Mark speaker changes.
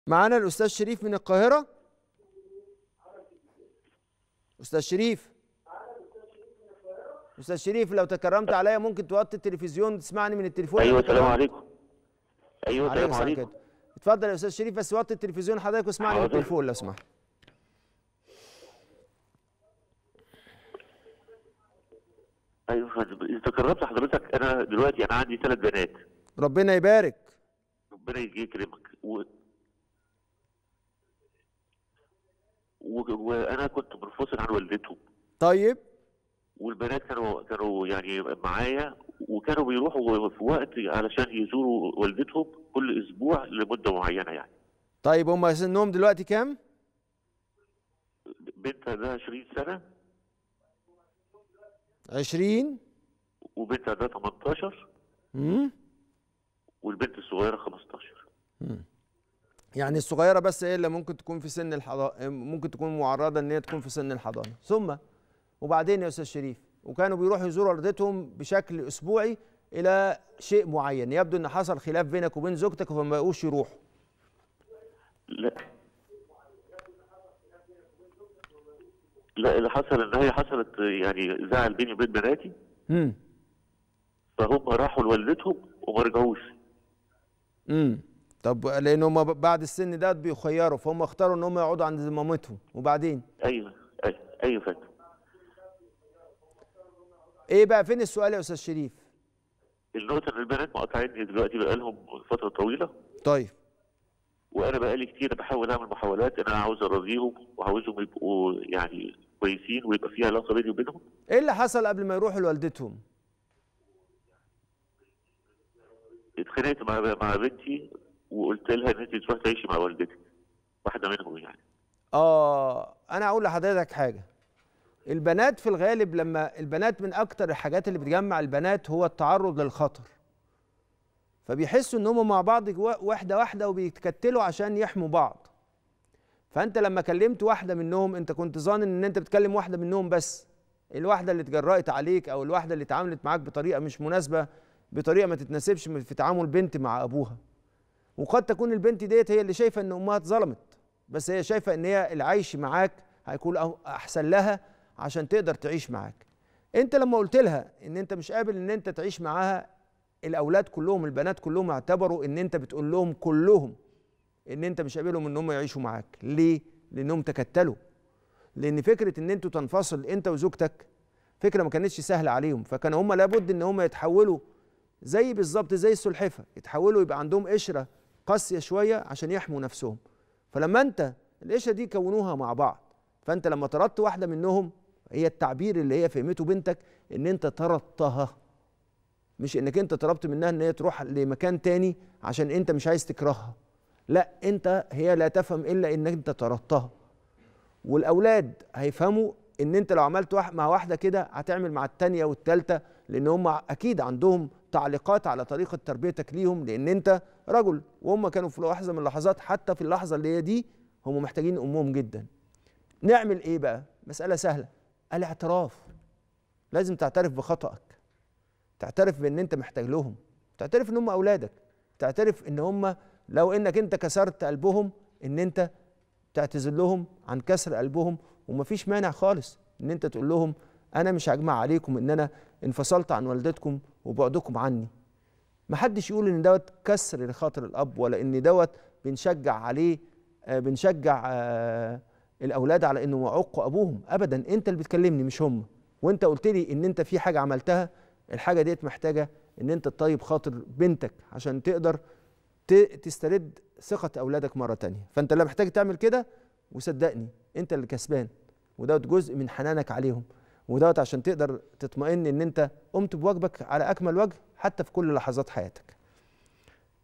Speaker 1: معانا الاستاذ شريف من القاهره استاذ شريف استاذ شريف لو تكرمت عليا ممكن توطي التلفزيون تسمعني من التليفون
Speaker 2: ايوه
Speaker 1: لو
Speaker 2: السلام
Speaker 1: تكرمت؟
Speaker 2: عليكم ايوه
Speaker 1: عليكم
Speaker 2: السلام
Speaker 1: السلام
Speaker 2: عليكم
Speaker 1: كده اتفضل يا استاذ شريف بس وطي التلفزيون حضرتك واسمعني من
Speaker 2: حاضر.
Speaker 1: التليفون لو سمحت
Speaker 2: ايوه فندم. اذا تكرمت حضرتك انا دلوقتي انا عندي ثلاث بنات
Speaker 1: ربنا يبارك
Speaker 2: ربنا يجي يكرمك و... و... وانا كنت منفصل عن والدتهم
Speaker 1: طيب
Speaker 2: والبنات كانوا كانوا يعني معايا وكانوا بيروحوا في وقت علشان يزوروا والدتهم كل اسبوع لمده معينه يعني
Speaker 1: طيب هم سنهم دلوقتي كام
Speaker 2: بنت عندها 20 سنه
Speaker 1: 20
Speaker 2: وبنت عندها 18
Speaker 1: امم
Speaker 2: والبنت الصغيره 15
Speaker 1: يعني الصغيره بس هي اللي ممكن تكون في سن الحضانه ممكن تكون معرضه ان هي تكون في سن الحضانه ثم وبعدين يا استاذ شريف وكانوا بيروحوا يزوروا والدتهم بشكل اسبوعي الى شيء معين يبدو ان حصل خلاف بينك وبين زوجتك فما بقوش يروحوا
Speaker 2: لا لا اللي حصل ان هي حصلت يعني زعل بيني وبين بناتي
Speaker 1: امم
Speaker 2: فهم راحوا لوالدتهم وما رجعوش
Speaker 1: امم طب لان هم بعد السن ده بيخيروا فهم اختاروا ان هم يقعدوا عند مامتهم وبعدين
Speaker 2: ايوه ايوه ايوه فندم
Speaker 1: ايه بقى فين السؤال يا استاذ شريف
Speaker 2: النقطه ان البنات مقاطعيني دلوقتي بقالهم فتره طويله
Speaker 1: طيب
Speaker 2: وانا بقالي كتير بحاول اعمل محاولات ان انا عاوز ارضيهم وعاوزهم يبقوا يعني كويسين ويبقى في علاقه بيني وبينهم
Speaker 1: ايه اللي حصل قبل ما يروحوا لوالدتهم
Speaker 2: اتخانقت مع مع بنتي وقلت لها ان انت تروح تعيشي مع والدتك واحده منهم يعني
Speaker 1: اه انا اقول لحضرتك حاجه البنات في الغالب لما البنات من اكتر الحاجات اللي بتجمع البنات هو التعرض للخطر فبيحسوا ان هم مع بعض جوا- واحده واحده وبيتكتلوا عشان يحموا بعض فانت لما كلمت واحده منهم انت كنت ظانن ان انت بتكلم واحده منهم بس الواحده اللي اتجرأت عليك او الواحده اللي اتعاملت معاك بطريقه مش مناسبه بطريقه ما تتناسبش في تعامل بنت مع ابوها وقد تكون البنت ديت هي اللي شايفه ان امها اتظلمت بس هي شايفه ان هي العيش معاك هيكون أه- احسن لها عشان تقدر تعيش معاك انت لما قلت لها ان انت مش قابل ان انت تعيش معاها الاولاد كلهم البنات كلهم اعتبروا ان انت بتقول لهم كلهم ان انت مش قابلهم ان هم يعيشوا معاك ليه لانهم تكتلوا لان فكره ان انتوا تنفصل انت وزوجتك فكره ما كانتش سهله عليهم فكان هم لابد ان هم يتحولوا زي بالظبط زي السلحفه يتحولوا يبقى عندهم قشره قاسيه شويه عشان يحموا نفسهم فلما انت القشره دي كونوها مع بعض فانت لما طردت واحده منهم هي التعبير اللي هي فهمته بنتك ان انت طردتها مش انك انت طلبت منها ان هي تروح لمكان تاني عشان انت مش عايز تكرهها لا انت هي لا تفهم الا انك انت طردتها والاولاد هيفهموا ان انت لو عملت واحد مع واحده كده هتعمل مع التانيه والتالته لان هم اكيد عندهم تعليقات على طريقه تربيتك ليهم لان انت رجل وهم كانوا في لحظه من اللحظات حتى في اللحظه اللي هي دي هم محتاجين امهم جدا نعمل ايه بقى مساله سهله الاعتراف لازم تعترف بخطأك تعترف بان انت محتاج لهم تعترف ان هم اولادك تعترف ان هم لو انك انت كسرت قلبهم ان انت تعتذر لهم عن كسر قلبهم ومفيش مانع خالص ان انت تقول لهم انا مش هجمع عليكم ان انا انفصلت عن والدتكم وبعدكم عني محدش يقول ان دوت كسر لخاطر الاب ولا ان دوت بنشجع عليه آه بنشجع آه الاولاد على انه يعقوا ابوهم ابدا انت اللي بتكلمني مش هم وانت قلت لي ان انت في حاجه عملتها الحاجه ديت محتاجه ان انت تطيب خاطر بنتك عشان تقدر ت- تسترد ثقه اولادك مره تانية فانت اللي محتاج تعمل كده وصدقني انت اللي كسبان ودوت جزء من حنانك عليهم ودوت عشان تقدر تطمئن ان انت قمت بواجبك على اكمل وجه حتى في كل لحظات حياتك